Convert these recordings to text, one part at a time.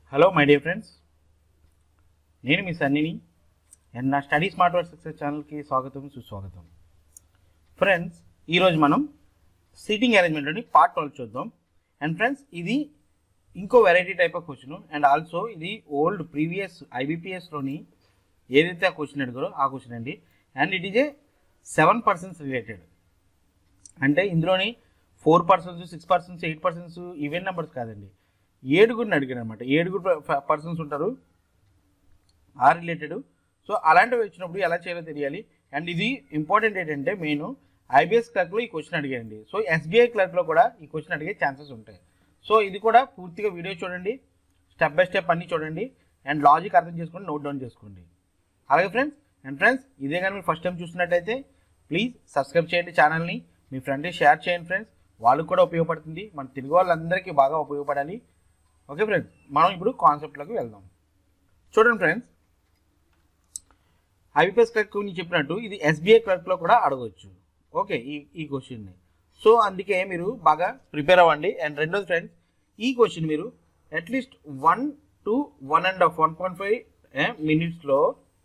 Hello my dear friends నేను మీ సన్నీని అండ్ నా స్టడీ స్మార్ట్ వర్క్ సక్సెస్ ఛానల్కి స్వాగతం సుస్వాగతం ఫ్రెండ్స్ ఈరోజు మనం సీటింగ్ అరేంజ్మెంట్లోని పార్ట్ ట్వెల్వ్ చూద్దాం అండ్ ఫ్రెండ్స్ ఇది ఇంకో variety type of question and also ఇది ఓల్డ్ ప్రీవియస్ ఐబీపీఎస్లోని ఏదైతే ఆ క్వశ్చన్ అడిగారో ఆ క్వశ్చన్ అండి and it is a seven persons related అంటే ఇందులోని four persons six persons eight persons even numbers కాదండి ఏడుగురిని అడిగాను అనమాట ఏడుగురు పర్సన్స్ ఉంటారు ఆ రిలేటెడ్ సో అలాంటివి వచ్చినప్పుడు ఎలా చేయాలో తెలియాలి అండ్ ఇది ఇంపార్టెంట్ ఏంటంటే మెయిన్ ఐబీఎస్ క్లర్క్లో ఈ క్వశ్చన్ అడిగానండి సో ఎస్బీఐ క్లర్క్లో కూడా ఈ క్వశ్చన్ అడిగే ఛాన్సెస్ ఉంటాయి సో ఇది కూడా పూర్తిగా వీడియో చూడండి స్టెప్ బై స్టెప్ అన్నీ చూడండి అండ్ లాజిక్ అర్థం చేసుకొని నోట్ డౌన్ చేసుకోండి అలాగే ఫ్రెండ్స్ అండ్ ఫ్రెండ్స్ ఇదే కానీ మీరు ఫస్ట్ టైం చూస్తున్నట్టయితే ప్లీజ్ సబ్స్క్రైబ్ చేయండి ఛానల్ని మీ ఫ్రెండ్కి షేర్ చేయండి ఫ్రెండ్స్ వాళ్ళకి కూడా ఉపయోగపడుతుంది మన తెలుగు వాళ్ళందరికీ బాగా ఉపయోగపడాలి ఓకే ఫ్రెండ్స్ మనం ఇప్పుడు కాన్సెప్ట్లోకి వెళ్దాం చూడండి ఫ్రెండ్స్ ఐబీపీఎస్ క్లర్క్ నేను చెప్పినట్టు ఇది ఎస్బీఐ క్లర్క్లో కూడా అడగవచ్చు ఓకే ఈ ఈ క్వశ్చన్ని సో అందుకే మీరు బాగా ప్రిపేర్ అవ్వండి అండ్ రెండోది ఫ్రెండ్స్ ఈ క్వశ్చన్ మీరు at least one to one and half one point five మినిట్స్లో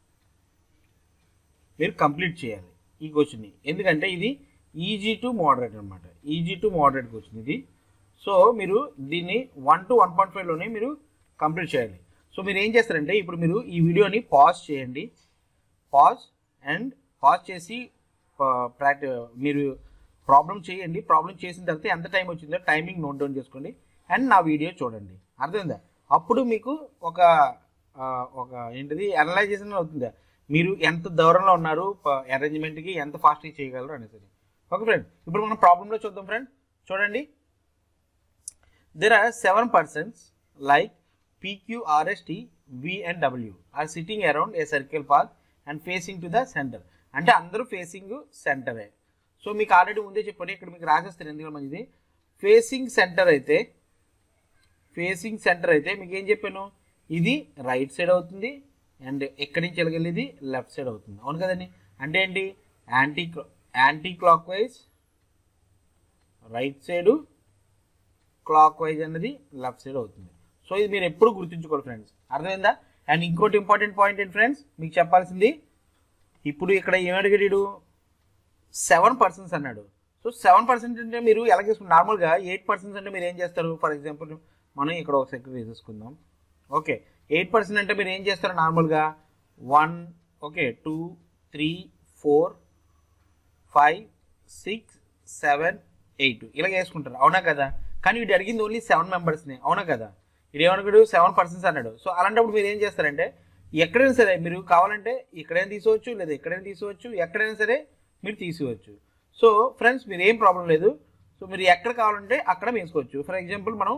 మీరు కంప్లీట్ చేయాలి ఈ క్వశ్చన్ని ఎందుకంటే ఇది ఈజీ టు మోడరేట్ అనమాట ఈజీ టు మోడరేట్ క్వశ్చన్ ఇది సో మీరు దీన్ని వన్ టు వన్ పాయింట్ ఫైవ్లోనే మీరు కంప్లీట్ చేయాలి సో మీరు ఏం చేస్తారంటే ఇప్పుడు మీరు ఈ వీడియోని పాజ్ చేయండి పాజ్ అండ్ పాజ్ చేసి ప్రాక్టీ మీరు ప్రాబ్లం చేయండి ప్రాబ్లం చేసిన తర్వాత ఎంత టైం వచ్చిందో టైమింగ్ నోట్ డౌన్ చేసుకోండి అండ్ నా వీడియో చూడండి అర్థమైందా అప్పుడు మీకు ఒక ఆ, ఒక ఏంటిది అనలైజేషన్ అవుతుంది మీరు ఎంత దూరంలో ఉన్నారు అరేంజ్మెంట్కి ఎంత ఫాస్ట్గా చేయగలరు అనేసి ఓకే ఫ్రెండ్ ఇప్పుడు మనం ప్రాబ్లంలో చూద్దాం ఫ్రెండ్ చూడండి there are seven persons like P, Q, R, S, T, V and W are sitting around a circle path and facing to the center. అంటే అందరూ ఫేసింగ్ సెంటరే సో మీకు ఆల్రెడీ ముందే చెప్పాను ఇక్కడ మీకు రాసేస్తారు ఎందుకంటే మంచిది ఫేసింగ్ సెంటర్ అయితే ఫేసింగ్ సెంటర్ అయితే మీకు ఏం చెప్పాను ఇది రైట్ సైడ్ అవుతుంది అండ్ ఎక్కడి నుంచి వెళ్ళగలిది లెఫ్ట్ సైడ్ అవుతుంది అవును కదండి అంటే ఏంటి anti anticlockwise right side clock wise అనేది లెఫ్ట్ సైడ్ అవుతుంది సో ఇది మీరు ఎప్పుడు గుర్తుంచుకోవాలి ఫ్రెండ్స్ అర్థమైందా అండ్ ఇంకోటి ఇంపార్టెంట్ పాయింట్ ఏంటి ఫ్రెండ్స్ మీకు చెప్పాల్సింది ఇప్పుడు ఇక్కడ ఏం అడిగాడు సెవెన్ పర్సన్స్ అన్నాడు సో సెవెన్ పర్సెంట్ అంటే మీరు ఎలా చేసుకుంటారు నార్మల్గా ఎయిట్ పర్సెంట్స్ అంటే మీరు ఏం చేస్తారు ఫర్ ఎగ్జాంపుల్ మనం ఇక్కడ ఒక సెక్టర్ వేసేసుకుందాం ఓకే ఎయిట్ పర్సెంట్ అంటే మీరు ఏం చేస్తారు నార్మల్గా one okay two three four five six seven eight ఇలా వేసుకుంటారు అవునా కదా కానీ వీడు అడిగింది ఓన్లీ సెవెన్ మెంబర్స్ని అవునా కదా ఇది ఏమనుకోడు సెవెన్ పర్సన్స్ అన్నాడు సో అలాంటప్పుడు మీరు ఏం చేస్తారంటే ఎక్కడైనా సరే మీరు కావాలంటే ఇక్కడైనా తీసుకోవచ్చు లేదా ఎక్కడైనా తీసుకోవచ్చు ఎక్కడైనా సరే మీరు తీసుకోవచ్చు సో ఫ్రెండ్స్ మీరు ఏం ప్రాబ్లం లేదు సో మీరు ఎక్కడ కావాలంటే అక్కడ వేసుకోవచ్చు ఫర్ ఎగ్జాంపుల్ మనం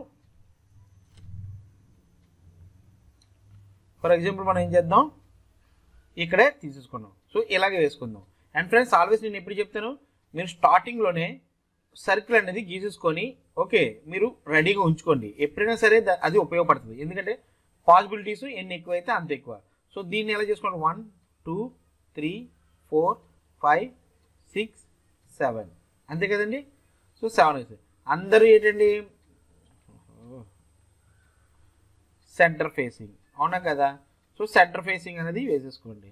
ఫర్ ఎగ్జాంపుల్ మనం ఏం చేద్దాం ఇక్కడే తీసేసుకున్నాం సో ఇలాగే వేసుకుందాం అండ్ ఫ్రెండ్స్ ఆల్వేస్ నేను ఎప్పుడు చెప్తాను మీరు స్టార్టింగ్లోనే సర్కిల్ అనేది గీసేసుకొని ఓకే మీరు రెడీగా ఉంచుకోండి ఎప్పుడైనా సరే ద- అది ఉపయోగపడుతుంది ఎందుకంటే పాసిబిలిటీస్ ఎన్ని ఎక్కువైతే అంత ఎక్కువ సో దీన్ని ఎలా చేసుకోండి one two three four five six seven అంతే కదండి సో సెవెన్ అవుతుంది అందరూ ఏంటండి సెంటర్ ఫేసింగ్ అవునా కదా సో సెంటర్ ఫేసింగ్ అనేది వేసేసుకోండి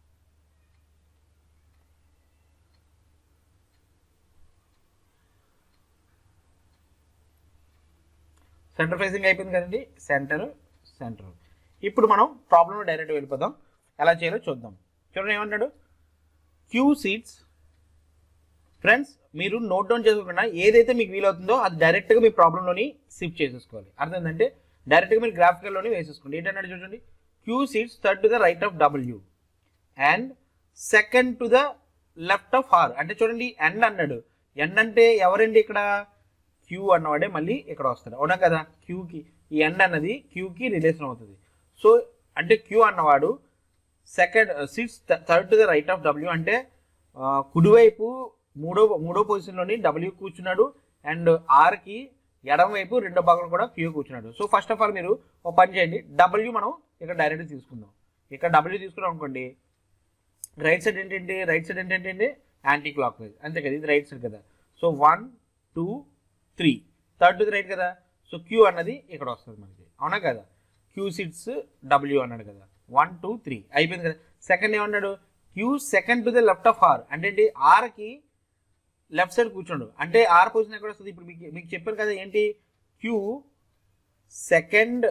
సెంటర్ ఫేసింగ్ అయిపోయింది కదండి సెంటర్ సెంటర్ ఇప్పుడు మనం ప్రాబ్లం డైరెక్ట్ వెళ్ళిపోదాం ఎలా చేయాలో చూద్దాం చూడండి ఏమన్నాడు క్యూ సీట్స్ ఫ్రెండ్స్ మీరు నోట్ డౌన్ చేసుకోకుండా ఏదైతే మీకు వీలవుతుందో అది డైరెక్ట్గా మీ ప్రాబ్లంలోని షిఫ్ట్ చేసేసుకోవాలి అర్థమైందంటే డైరెక్ట్గా మీరు గ్రాఫికల్లోనే వేసేసుకోండి ఏంటన్నాడు చూడండి Q seats third to the right of W and second to the left of R అంటే చూడండి ఎండ్ అన్నాడు ఎండ్ అంటే ఎవరండి ఇక్కడ క్యూ అన్నవాడే మళ్ళీ ఇక్కడ వస్తాడు అవునా కదా క్యూకి ఈ ఎండ్ అన్నది క్యూకి రిలేషన్ అవుతుంది సో అంటే క్యూ అన్నవాడు second six third to the right of W అంటే ఆ, కుడివైపు మూడో మూడో పొజిషన్లోని డబ్ల్యూ కూర్చున్నాడు అండ్ ఆర్కి ఎడమ వైపు రెండో భాగంలో కూడా క్యూ కూర్చున్నాడు సో ఫస్ట్ ఆఫ్ ఆల్ మీరు ఒక పని చేయండి డబ్ల్యూ మనం ఇక్కడ డైరెక్ట్ తీసుకుందాం ఇక్కడ డబ్ల్యూ తీసుకున్నాం అనుకోండి రైట్ సైడ్ ఏంటంటే రైట్ సైడ్ ఏంటంటే యాంటీ క్లాక్ వైజ్ అంతే కదా ఇది రైట్ సైడ్ కదా so one two three third to right కదా సో క్యూ అన్నది ఇక్కడ వస్తుంది మనకి అవునా కదా క్యూ సిట్స్ డబ్ల్యూ అన్నాడు కదా వన్ టూ త్రీ అయిపోయింది కదా సెకండ్ ఏమన్నాడు Q second to the left of R అంటే ఏంటి ఆర్కి లెఫ్ట్ సైడ్ కూర్చోండు అంటే ఆర్ పొజిషన్ ఎక్కడ వస్తుంది ఇప్పుడు మీకు మీకు చెప్పాను కదా ఏంటి Q second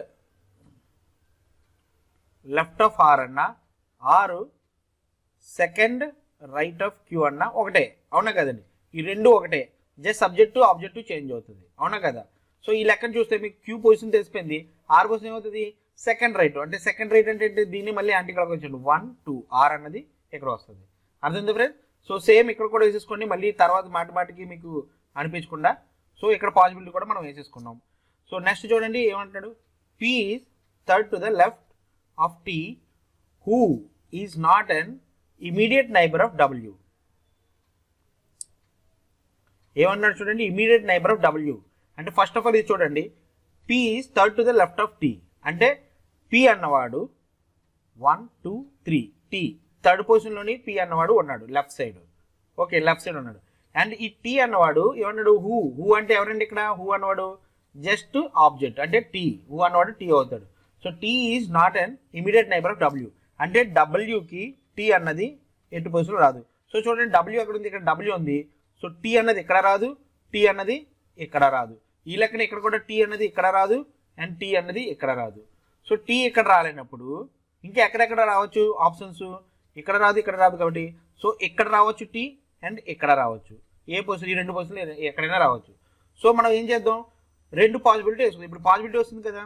left of R అన్న ఆరు సెకండ్ రైట్ ఆఫ్ క్యూ అన్న ఒకటే అవునా కదండి ఈ రెండు ఒకటే జస్ట్ సబ్జెక్టు ఆబ్జెక్టు చేంజ్ అవుతుంది అవునా కదా సో ఈ లెక్కను చూస్తే మీకు క్యూ పొజిషన్ తెలిసిపోయింది ఆర్ పొజిషన్ ఏమవుతుంది సెకండ్ రైట్ అంటే సెకండ్ రైట్ అంటే ఏంటి? దీన్ని మళ్ళీ యాంటీ క్లాక్ వచ్చండి వన్ టూ ఆర్ అన్నది ఇక్కడ వస్తుంది అర్థమైంది ఫ్రెండ్ సో సేమ్ ఇక్కడ కూడా వేసేసుకోండి మళ్ళీ తర్వాత మాటి మాటికి మీకు అనిపించకుండా సో ఇక్కడ పాసిబిలిటీ కూడా మనం వేసేసుకున్నాం సో నెక్స్ట్ చూడండి ఏమంటాడు P third to the left of T who is not an immediate neighbour of W ఏమన్నాడు చూడండి ఇమీడియట్ నైబర్ ఆఫ్ డబ్ల్యూ అంటే ఫస్ట్ ఆఫ్ ఆల్ ఇది చూడండి P is third to the left of T అంటే P అన్నవాడు one two three T third పొజిషన్లోని P అన్నవాడు ఉన్నాడు left side okay left side ఉన్నాడు అండ్ ఈ టీ అన్నవాడు ఏమన్నాడు హూ హూ అంటే ఎవరండి ఇక్కడ హూ అన్నవాడు జస్ట్ ఆబ్జెక్ట్ అంటే టీ హూ అన్నవాడు టీ అవుతాడు so T is not an immediate neighbour of W అంటే డబ్ల్యూకి టీ అన్నది ఎటు పొజిషన్లో రాదు సో చూడండి డబ్ల్యూ ఎక్కడ ఉంది ఇక్కడ డబ్ల్యూ ఉంది సో టీ అన్నది ఇక్కడ రాదు టీ అన్నది ఇక్కడ రాదు ఈ లెక్కన ఇక్కడ కూడా టీ అన్నది ఇక్కడ రాదు అండ్ టీ అన్నది ఇక్కడ రాదు సో టీ ఇక్కడ రాలేనప్పుడు ఇంకా ఎక్కడెక్కడ రావచ్చు ఆప్షన్స్ ఇక్కడ రాదు ఇక్కడ రాదు కాబట్టి సో ఇక్కడ రావచ్చు టీ అండ్ ఇక్కడ రావచ్చు ఏ పొజిషన్ ఈ రెండు పొజిషన్లు ఎక్కడైనా రావచ్చు సో మనం ఏం చేద్దాం రెండు పాసిబిలిటీ వస్తుంది ఇప్పుడు పాసిబిలిటీ వస్తుంది కదా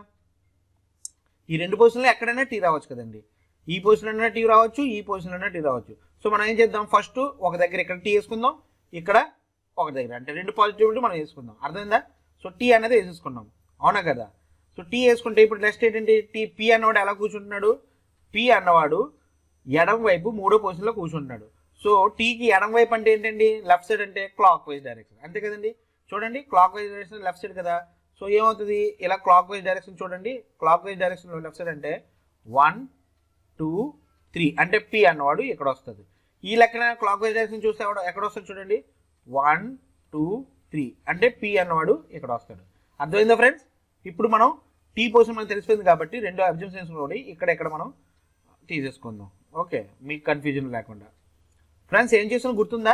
ఈ రెండు పొజిషన్లో ఎక్కడైనా టీ రావచ్చు కదండి ఈ పొజిషన్ అయినా టీ రావచ్చు ఈ పొజిషన్ అయినా టీ రావచ్చు సో మనం ఏం చేద్దాం ఫస్ట్ ఒక దగ్గర ఇక్కడ టీ వేసుకుందాం ఇక్కడ ఒక దగ్గర అంటే రెండు పాజిటివిటీ మనం వేసుకుందాం అర్థమైందా సో టీ అనేది వేసేసుకున్నాం అవునా కదా సో టీ వేసుకుంటే ఇప్పుడు నెక్స్ట్ ఏంటంటే టీ పి అన్నవాడు ఎలా కూర్చుంటున్నాడు పి అన్నవాడు ఎడం వైపు మూడో పొజిషన్లో కూర్చుంటున్నాడు సో టీకి ఎడం వైపు అంటే ఏంటండి లెఫ్ట్ సైడ్ అంటే క్లాక్ వైజ్ డైరెక్షన్ అంతే కదండి చూడండి clockwise direction left side కదా సో ఏమవుతుంది ఇలా క్లాక్ వైజ్ డైరెక్షన్ చూడండి clockwise direction left side అంటే వన్ టూ త్రీ అంటే పి అన్నవాడు ఇక్కడ వస్తుంది ఈ లెక్కన క్లాక్ వైజ్ డైరెక్షన్ చూస్తే ఎవడ ఎక్కడ వస్తుంది చూడండి వన్ టూ త్రీ అంటే పి అన్నవాడు ఇక్కడ వస్తాడు అర్థమైందా ఫ్రెండ్స్ ఇప్పుడు మనం టీ పొజిషన్ మనకు తెలిసిపోయింది కాబట్టి రెండు అబ్జర్వేషన్స్ కూడా ఇక్కడ ఇక్కడ మనం తీసేసుకుందాం ఓకే మీకు కన్ఫ్యూజన్ లేకుండా ఫ్రెండ్స్ ఏం చేస్తున్నా గుర్తుందా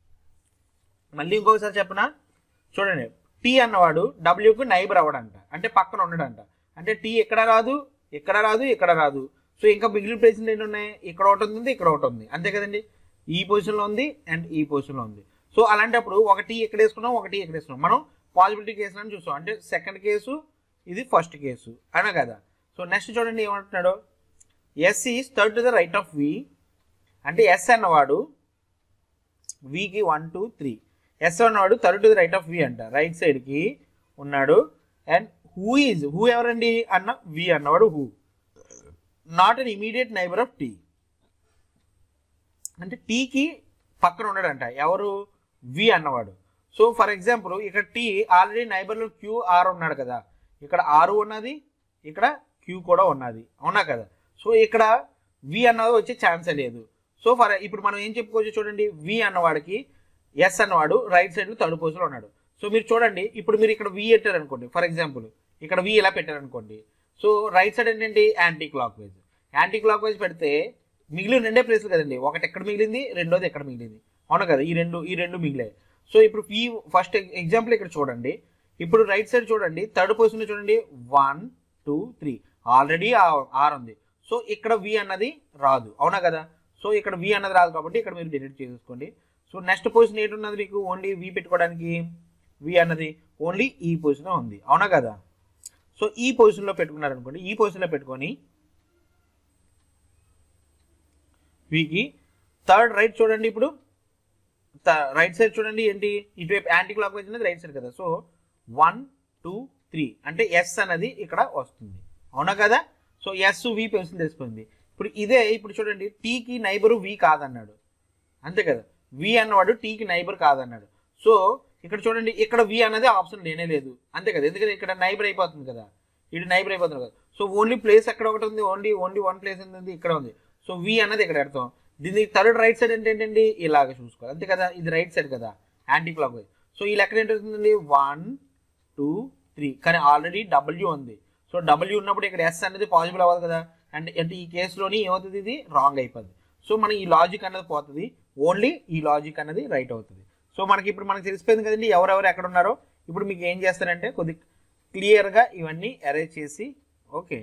మళ్ళీ ఇంకొకసారి చెప్పనా చూడండి టీ అన్నవాడు డబ్ల్యూకి నైబర్ అవ్వడంట అంటే పక్కన ఉండడంట అంటే టీ ఇక్కడ రాదు ఇక్కడ రాదు ఇక్కడ రాదు సో ఇంకా మిగిలిన ప్లేసులు ఏంటి ఉన్నాయి ఇక్కడ ఒకటి ఉంది ఇక్కడ ఒకటి ఉంది అంతే కదండి ఈ పొజిషన్లో ఉంది అండ్ ఈ పొజిషన్లో ఉంది సో అలాంటప్పుడు ఒక టీ ఎక్కడ వేసుకున్నాం ఒక టీ ఎక్కడ వేసుకున్నాం మనం పాజిబిలిటీ కేసులను చూస్తాం అంటే సెకండ్ కేసు ఇది ఫస్ట్ కేసు అనా కదా సో నెక్స్ట్ చూడండి ఏమంటున్నాడు S is third to the right of V అంటే ఎస్ అన్నవాడు వికి వన్ టూ త్రీ ఎస్ అన్నవాడు third to the right of V అంట రైట్ సైడ్కి ఉన్నాడు అండ్ హూ ఈజ్ హూ ఎవరండి అన్న వి అన్నవాడు who not an immediate neighbour of T అంటే టీకి పక్కన ఉన్నాడంట ఎవరు వి అన్నవాడు సో ఫర్ ఎగ్జాంపుల్ ఇక్కడ టీ ఆల్రెడీ నైబర్లో క్యూ ఆర్ ఉన్నాడు కదా ఇక్కడ ఆరు ఉన్నది ఇక్కడ క్యూ కూడా ఉన్నది అవునా కదా సో ఇక్కడ వి అన్నది వచ్చే ఛాన్సే లేదు సో ఫర్ ఇప్పుడు మనం ఏం చెప్పుకోవచ్చు చూడండి వి అన్నవాడికి ఎస్ అన్నవాడు రైట్ సైడ్లో థర్డ్ పొజిషన్లో ఉన్నాడు సో మీరు చూడండి ఇప్పుడు మీరు ఇక్కడ వి పెట్టారు అనుకోండి ఫర్ ఎగ్జాంపుల్ ఇక్కడ వి ఇలా పెట్టారు అనుకోండి సో రైట్ సైడ్ ఏంటంటే anticlockwise anticlockwise పెడితే మిగిలిన రెండే ప్లేస్లు కదండి ఒకటి ఎక్కడ మిగిలింది రెండోది ఎక్కడ మిగిలింది అవును కదా ఈ రెండు ఈ రెండు మిగిలాయి సో ఇప్పుడు ఈ ఫస్ట్ ఎగ్జాంపుల్ ఇక్కడ చూడండి ఇప్పుడు రైట్ సైడ్ చూడండి థర్డ్ పొజిషన్ చూడండి one two three already R ఉంది సో ఇక్కడ వి అన్నది రాదు అవునా కదా సో ఇక్కడ వి అన్నది రాదు కాబట్టి ఇక్కడ మీరు డిలీట్ చేసేసుకోండి సో నెక్స్ట్ పొజిషన్ ఏంటి ఉన్నది మీకు ఓన్లీ వి పెట్టుకోవడానికి వి అన్నది ఓన్లీ ఈ పొజిషన్ ఉంది అవునా కదా సో ఈ పొజిషన్లో పెట్టుకున్నారు అనుకోండి ఈ పొజిషన్లో పెట్టుకొని వీకి థర్డ్ రైట్ చూడండి ఇప్పుడు రైట్ సైడ్ చూడండి ఏంటి ఇటువైపు యాంటీ క్లాక్ వైజ్ అనేది రైట్ సైడ్ కదా సో వన్ టూ త్రీ అంటే ఎస్ అనేది ఇక్కడ వస్తుంది అవునా కదా సో ఎస్ వి పెన్సిల్ తెలిసిపోయింది ఇప్పుడు ఇదే ఇప్పుడు చూడండి టీకి నైబరు వి కాదన్నాడు అంతే కదా వి అన్నవాడు టీకి నైబర్ కాదన్నాడు సో ఇక్కడ చూడండి ఇక్కడ వి అన్నది ఆప్షన్ లేనే లేదు అంతే కదా ఎందుకంటే ఇక్కడ నైబర్ అయిపోతుంది కదా ఇది నైబర్ అయిపోతుంది కదా సో ఓన్లీ ప్లేస్ ఎక్కడ ఒకటి ఉంది ఓన్లీ ఓన్లీ వన్ ప్లేస్ ఉంది ఇక్కడ ఉంది సో వి అన్నది ఇక్కడ పెడతాం దీనికి థర్డ్ రైట్ సైడ్ అంటే ఏంటండి ఇలాగ చూసుకోవాలి అంతే కదా ఇది రైట్ సైడ్ కదా యాంటీ క్లాక్ వైజ్ సో ఈ లెక్కన ఏంటవుతుందండి వన్ టూ త్రీ కానీ ఆల్రెడీ డబ్ల్యూ ఉంది సో డబ్ల్యూ ఉన్నప్పుడు ఇక్కడ ఎస్ అనేది పాజిబుల్ అవ్వదు కదా అండ్ అంటే ఈ కేసులోని ఏమవుతుంది ఇది రాంగ్ అయిపోద్ది సో మన ఈ లాజిక్ అనేది పోతుంది ఓన్లీ ఈ లాజిక్ అనేది రైట్ అవుతుంది సో మనకి ఇప్పుడు మనకి తెలిసిపోయింది కదండి ఎవరెవరు ఎక్కడ ఉన్నారో ఇప్పుడు మీకు ఏం చేస్తారంటే కొద్ది క్లియర్గా ఇవన్నీ అరేంజ్ చేసి ఓకే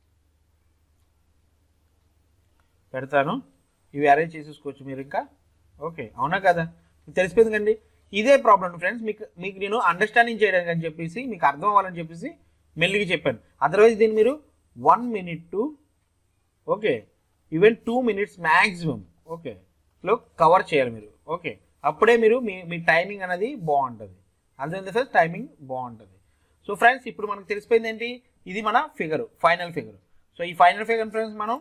పెడతాను ఇవి అరేంజ్ చేసేసుకోవచ్చు మీరు ఇంకా ఓకే అవునా కదా మీకు తెలిసిపోయింది కండి ఇదే ప్రాబ్లం ఫ్రెండ్స్ మీకు మీకు నేను అండర్స్టాండింగ్ చేయడానికి అని చెప్పేసి మీకు అర్థం అవ్వాలని చెప్పేసి మెల్లిగా చెప్పాను అదర్వైజ్ దీన్ని మీరు one minute to okay even two minutes maximum okay లో కవర్ చేయాలి మీరు ఓకే అప్పుడే మీరు మీ మీ టైమింగ్ అనేది బాగుంటుంది అందులో ఫస్ట్ టైమింగ్ బాగుంటుంది సో ఫ్రెండ్స్ ఇప్పుడు మనకు తెలిసిపోయింది ఏంటి ఇది మన ఫిగర్ ఫైనల్ ఫిగర్ సో ఈ ఫైనల్ ఫిగర్ ఫ్రెండ్స్ మనం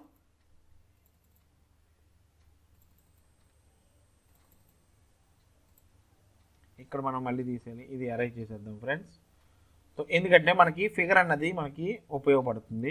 ఇక్కడ మనం మళ్ళీ తీసేయాలి ఇది అరేంజ్ చేసేద్దాం ఫ్రెండ్స్ సో ఎందుకంటే మనకి ఫిగర్ అన్నది మనకి ఉపయోగపడుతుంది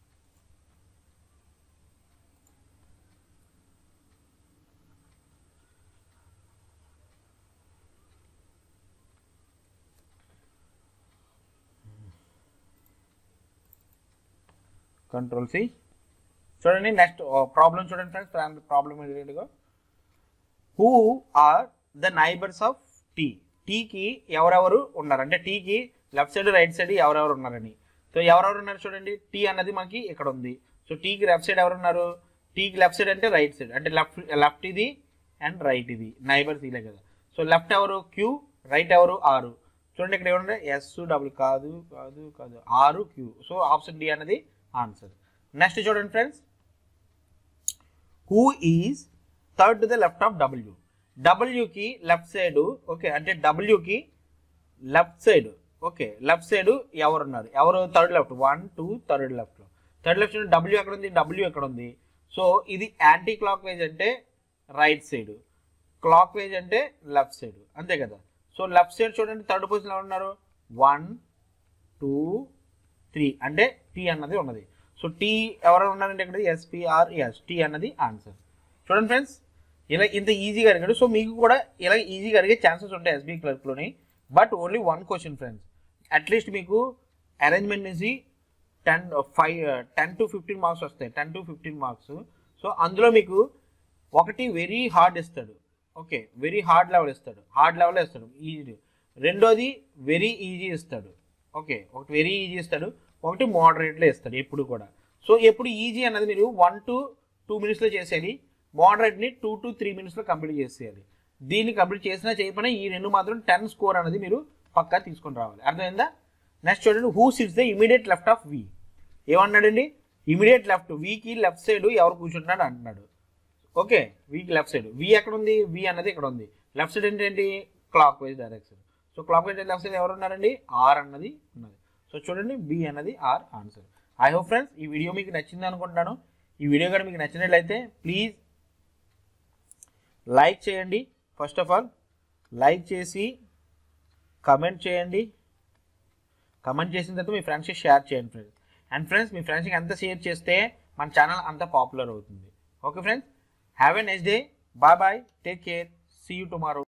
కంట్రోల్ సి చూడండి నెక్స్ట్ ప్రాబ్లం చూడండి ఫ్రెండ్స్ ప్రాబ్లం ఏంటంటే who are the neighbours of T టీకి ఎవరెవరు ఉన్నారు అంటే టీకి లెఫ్ట్ సైడ్ రైట్ సైడ్ ఎవరెవరు ఉన్నారని సో ఎవరెవరు ఉన్నారు చూడండి టీ అన్నది మనకి ఇక్కడ ఉంది సో టీకి లెఫ్ట్ సైడ్ ఎవరు ఉన్నారు టీకి లెఫ్ట్ సైడ్ అంటే రైట్ సైడ్ అంటే లెఫ్ట్ లెఫ్ట్ ఇది అండ్ రైట్ ఇది నైబర్స్ ఇలా కదా సో లెఫ్ట్ ఎవరు క్యూ రైట్ ఎవరు ఆరు చూడండి ఇక్కడ ఏమన్నా ఎస్ డబుల్ కాదు కాదు కాదు R Q so option D అనేది ఆన్సర్ నెక్స్ట్ చూడండి friends who is third to the left of W డబ్ల్యూకి లెఫ్ట్ సైడ్ ఓకే అంటే డబ్ల్యూకి left side okay left side ఎవరు ఉన్నారు ఎవరు third left one two third లెఫ్ట్లో థర్డ్ లెఫ్ట్ డబ్ల్యూ ఎక్కడ ఉంది డబ్ల్యూ ఎక్కడ ఉంది సో ఇది యాంటీ క్లాక్ వైజ్ అంటే రైట్ సైడ్ క్లాక్ వైజ్ అంటే లెఫ్ట్ సైడ్ అంతే కదా సో లెఫ్ట్ సైడ్ చూడండి థర్డ్ పొజిషన్ ఎవరు ఉన్నారు వన్ టూ త్రీ అంటే టీ అన్నది ఉన్నది సో టీ ఎవరు ఉన్నారంటే ఇక్కడ ఎస్పిఆర్ ఎస్ టీ అన్నది ఆన్సర్ చూడండి ఫ్రెండ్స్ ఇలా ఇంత ఈజీగా అడిగాడు సో మీకు కూడా ఇలా ఈజీగా అడిగే ఛాన్సెస్ ఉంటాయి ఎస్బీ క్లర్క్లోని but only one question friends at least మీకు అరేంజ్మెంట్ నుంచి ten five ten to fifteen marks వస్తాయి ten to fifteen marks so అందులో మీకు ఒకటి వెరీ హార్డ్ ఇస్తాడు ఓకే వెరీ హార్డ్ లెవెల్ ఇస్తాడు హార్డ్ లెవెల్ ఇస్తాడు ఈజీ రెండోది వెరీ ఈజీ ఇస్తాడు ఓకే ఒకటి వెరీ ఈజీ ఇస్తాడు ఒకటి మోడరేట్లో ఇస్తాడు ఎప్పుడు కూడా సో ఎప్పుడు ఈజీ అన్నది మీరు వన్ టు టూ మినిట్స్లో చేసేయాలి మోడరేట్ని టూ టు త్రీ మినిట్స్లో కంప్లీట్ చేసేయాలి దీన్ని కంప్లీట్ చేసినా చేయకపోయినా ఈ రెండు మాత్రం టెన్ స్కోర్ అనేది మీరు పక్కా తీసుకొని రావాలి అర్థమైందా నెక్స్ట్ చూడండి who sits the immediate left of V ఏమన్నాడండి ఇమీడియట్ లెఫ్ట్ వీకి లెఫ్ట్ సైడ్ ఎవరు కూర్చుంటున్నాడు అంటున్నాడు ఓకే వీకి లెఫ్ట్ సైడ్ వి ఎక్కడ ఉంది వి అన్నది ఇక్కడ ఉంది లెఫ్ట్ సైడ్ ఏంటంటే clockwise direction so clockwise left side ఎవరు ఉన్నారండి ఆర్ అన్నది ఉన్నది సో చూడండి బి అన్నది R answer I hope friends ఈ వీడియో మీకు నచ్చింది అనుకుంటున్నాను ఈ వీడియో కానీ మీకు నచ్చినట్లయితే ప్లీజ్ లైక్ చేయండి ఫస్ట్ ఆఫ్ ఆల్ లైక్ చేసి కమెంట్ చేయండి కమెంట్ చేసిన తర్వాత మీ ఫ్రెండ్స్కి షేర్ చేయండి ఫ్రెండ్స్ అండ్ ఫ్రెండ్స్ మీ ఫ్రెండ్స్కి ఎంత షేర్ చేస్తే మన ఛానల్ అంత పాపులర్ అవుతుంది okay friends have a next day bye bye take care see you tomorrow